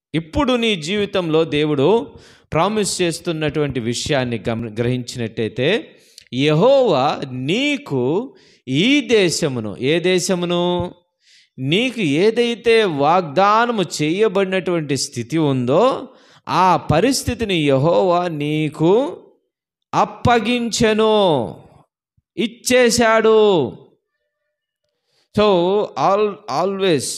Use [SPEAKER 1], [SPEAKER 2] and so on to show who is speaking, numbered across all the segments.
[SPEAKER 1] ఇప్పుడు నీ జీవితంలో దేవుడు ప్రామిస్ చేస్తున్నటువంటి విషయాన్ని గమ గ్రహించినట్టయితే యహోవా నీకు ఈ దేశమును ఏ దేశమును నీకు ఏదైతే వాగ్దానము చేయబడినటువంటి స్థితి ఉందో ఆ పరిస్థితిని యహోవా నీకు అప్పగించెను ఇచ్చేశాడు సో ఆల్ ఆల్వేస్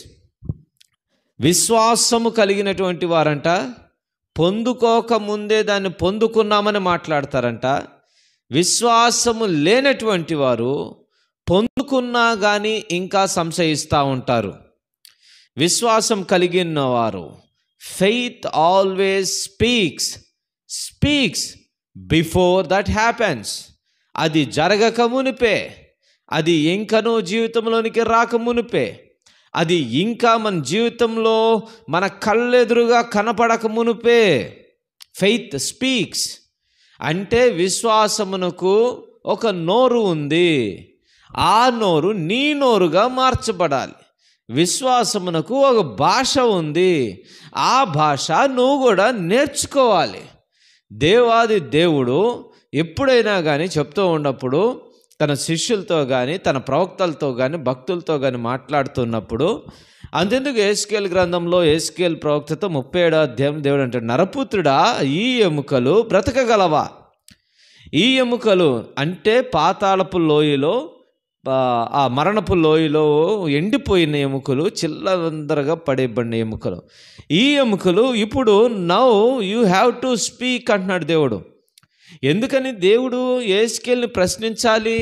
[SPEAKER 1] విశ్వాసము కలిగినటువంటి వారంట పొందుకోక ముందే దాన్ని పొందుకున్నామని మాట్లాడతారంట విశ్వాసము లేనటువంటి వారు పొందుకున్నా కానీ ఇంకా సంశయిస్తూ ఉంటారు విశ్వాసం కలిగిన వారు faith always speaks speaks before that happens అది జరగక మునిపే అది ఇంకనూ జీవితంలోనికి రాక మునిపే అది ఇంకా మన జీవితంలో మన కళ్ళెదురుగా కనపడక మునిపే ఫెయిత్ స్పీక్స్ అంటే విశ్వాసమునకు ఒక నోరు ఉంది ఆ నోరు నీ నోరుగా మార్చబడాలి విశ్వాసమునకు ఒక భాష ఉంది ఆ భాష నువ్వు కూడా నేర్చుకోవాలి దేవాది దేవుడు ఎప్పుడైనా కానీ చెప్తూ ఉన్నప్పుడు తన శిష్యులతో కానీ తన ప్రవక్తలతో కానీ భక్తులతో కానీ మాట్లాడుతున్నప్పుడు అంతెందుకు ఏస్కేల్ గ్రంథంలో ఏస్కేల్ ప్రవక్తతో ముప్పై ఏడో అధ్యాయం దేవుడు అంటాడు నరపుత్రుడా ఈ ఎముకలు బ్రతకగలవా ఈ ఎముకలు అంటే పాతాళపు లోయలో ఆ- ఆ మరణపు లోయలో ఎండిపోయిన ఎముకలు చిల్లవందరగా పడేబడిన ఎముకలు ఈ ఎముకలు ఇప్పుడు now you have to speak అంటున్నాడు దేవుడు ఎందుకని దేవుడు ఏస్కేల్ని ప్రశ్నించాలి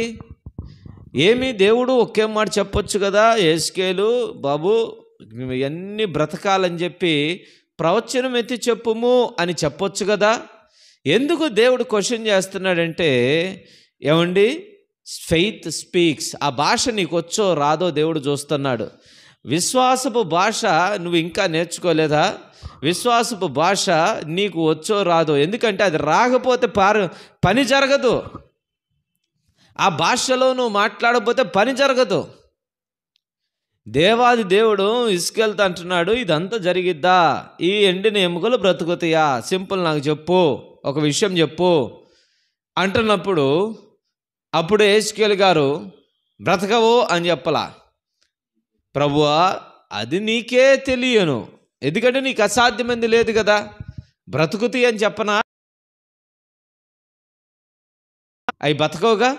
[SPEAKER 1] ఏమి దేవుడు ఒకే మాట చెప్పొచ్చు కదా ఏస్కేలు బాబు ఇవన్నీ బ్రతకాలని చెప్పి ప్రవచనం ఎత్తి చెప్పుము అని చెప్పొచ్చు కదా ఎందుకు దేవుడు క్వశ్చన్ చేస్తున్నాడంటే ఏమండి ఫెయిత్ స్పీక్స్ ఆ భాష నీకు వచ్చో రాదో దేవుడు చూస్తున్నాడు విశ్వాసపు భాష నువ్వు ఇంకా నేర్చుకోలేదా విశ్వాసపు భాష నీకు వచ్చో రాదో ఎందుకంటే అది రాకపోతే పారు పని జరగదు ఆ భాషలో నువ్వు మాట్లాడకపోతే పని జరగదు దేవాది దేవుడు ఇసుకెళ్తా అంటున్నాడు ఇదంతా జరిగిద్దా ఈ ఎండిన ఎముకలు బ్రతుకుతాయా సింపుల్ నాకు చెప్పు ఒక విషయం చెప్పు అంటున్నప్పుడు అప్పుడు ఏసుకేల్ గారు బ్రతకవు అని చెప్పలా ప్రభువా అది నీకే తెలియను ఎందుకంటే నీకు అసాధ్యమైంది లేదు కదా బ్రతుకుతాయి అని చెప్పనా అవి బతకవుగా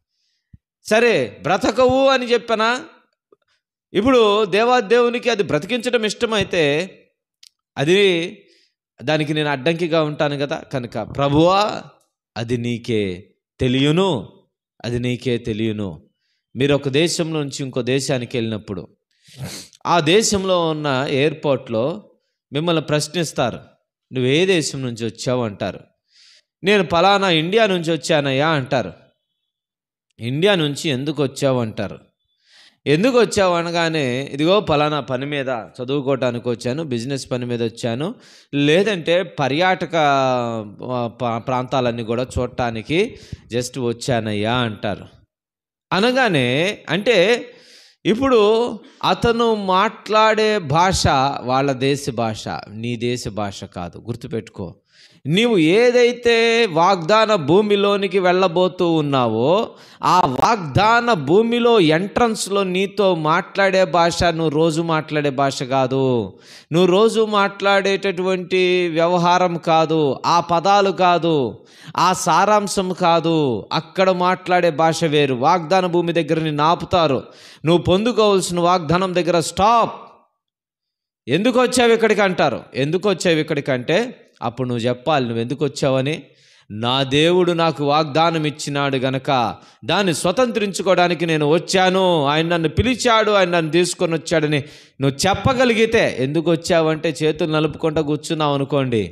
[SPEAKER 1] సరే బ్రతకవు అని చెప్పనా ఇప్పుడు దేవాదేవునికి అది బ్రతికించడం ఇష్టమైతే అది దానికి నేను అడ్డంకిగా ఉంటాను కదా కనుక ప్రభువా అది నీకే తెలియను అది నీకే తెలియను మీరు ఒక దేశం నుంచి ఇంకో దేశానికి వెళ్ళినప్పుడు ఆ దేశంలో ఉన్న ఎయిర్పోర్ట్లో మిమ్మల్ని ప్రశ్నిస్తారు నువ్వు ఏ దేశం నుంచి వచ్చావు అంటారు నేను పలానా ఇండియా నుంచి వచ్చానయ్యా అంటారు ఇండియా నుంచి ఎందుకు వచ్చావు అంటారు ఎందుకు వచ్చావు అనగానే ఇదిగో పలానా పని మీద చదువుకోవటానికి వచ్చాను బిజినెస్ పని మీద వచ్చాను లేదంటే పర్యాటక ఆ, ప- ప్రాంతాలన్నీ కూడా చూడటానికి జస్ట్ వచ్చానయ్యా అంటారు అనగానే అంటే ఇప్పుడు అతను మాట్లాడే భాష వాళ్ళ దేశ భాష నీ దేశ భాష కాదు గుర్తుపెట్టుకో నీవు ఏదైతే వాగ్దాన భూమిలోనికి వెళ్ళబోతూ ఉన్నావో ఆ వాగ్దాన భూమిలో ఎంట్రన్స్లో నీతో మాట్లాడే భాష నువ్వు రోజు మాట్లాడే భాష కాదు నువ్వు రోజు మాట్లాడేటటువంటి వ్యవహారం కాదు ఆ పదాలు కాదు ఆ సారాంశం కాదు అక్కడ మాట్లాడే భాష వేరు వాగ్దాన భూమి దగ్గర నిన్ను ఆపుతారు నువ్వు పొందుకోవాల్సిన వాగ్దానం దగ్గర స్టాప్ ఎందుకు వచ్చావు ఇక్కడికి అంటారు ఎందుకు వచ్చావు ఇక్కడికి అంటే అప్పుడు నువ్వు చెప్పాలి నువ్వు ఎందుకు వచ్చావని నా దేవుడు నాకు వాగ్దానం ఇచ్చినాడు గనక దాన్ని స్వతంత్రించుకోవడానికి నేను వచ్చాను ఆయన నన్ను పిలిచాడు ఆయన నన్ను తీసుకొని వచ్చాడని నువ్వు చెప్పగలిగితే ఎందుకు వచ్చావంటే చేతులు నలుపుకుంటూ కూర్చున్నావు అనుకోండి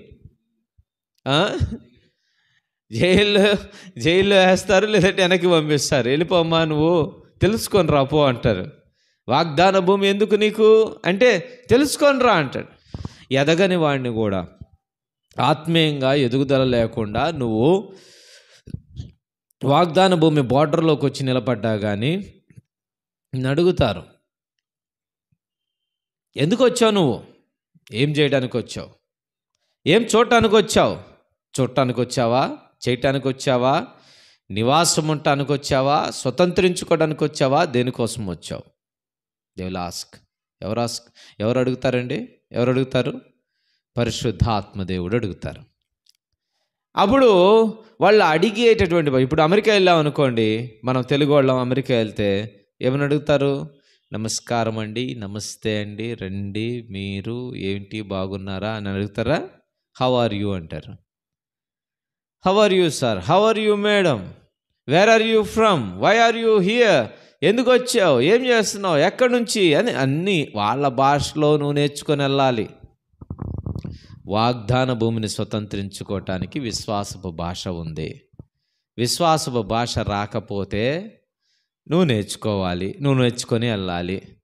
[SPEAKER 1] ఆ? జైల్లో జైల్లో వేస్తారు లేదంటే వెనక్కి పంపిస్తారు వెళ్ళిపోమ్మా నువ్వు తెలుసుకొని రా పో అంటారు వాగ్దాన భూమి ఎందుకు నీకు అంటే తెలుసుకొని రా అంటాడు ఎదగని వాడిని కూడా ఆత్మీయంగా ఎదుగుదల లేకుండా నువ్వు వాగ్దాన భూమి బార్డర్లోకి వచ్చి నిలబడ్డా కానీ నిన్ను అడుగుతారు ఎందుకు వచ్చావు నువ్వు ఏం చేయడానికి వచ్చావు ఏం చూడటానికి వచ్చావు చూడటానికి వచ్చావా చేయటానికి వచ్చావా నివాసం ఉండటానికి వచ్చావా స్వతంత్రించుకోవడానికి వచ్చావా దేనికోసం వచ్చావు దే విల్ ఆస్క్ ఎవరు ఆస్క్ ఎవరు అడుగుతారండి ఎవరు అడుగుతారు పరిశుద్ధాత్మ దేవుడు అడుగుతారు అప్పుడు వాళ్ళు అడిగేటటువంటి ఇప్పుడు అమెరికా వెళ్ళాం అనుకోండి మనం తెలుగు వాళ్ళం అమెరికా వెళ్తే ఏమని అడుగుతారు నమస్కారం అండి నమస్తే అండి రండి మీరు ఏంటి బాగున్నారా అని అడుగుతారా హౌ ఆర్ యూ అంటారు how are you sir how are you madam where are you from why are you here ఎందుకు వచ్చావు ఏం చేస్తున్నావు ఎక్కడి నుంచి అని అన్నీ వాళ్ళ భాషలో నువ్వు నేర్చుకొని వెళ్ళాలి వాగ్దాన భూమిని స్వతంత్రించుకోవటానికి విశ్వాసపు భాష ఉంది విశ్వాసపు భాష రాకపోతే నువ్వు నేర్చుకోవాలి నువ్వు నేర్చుకొని వెళ్ళాలి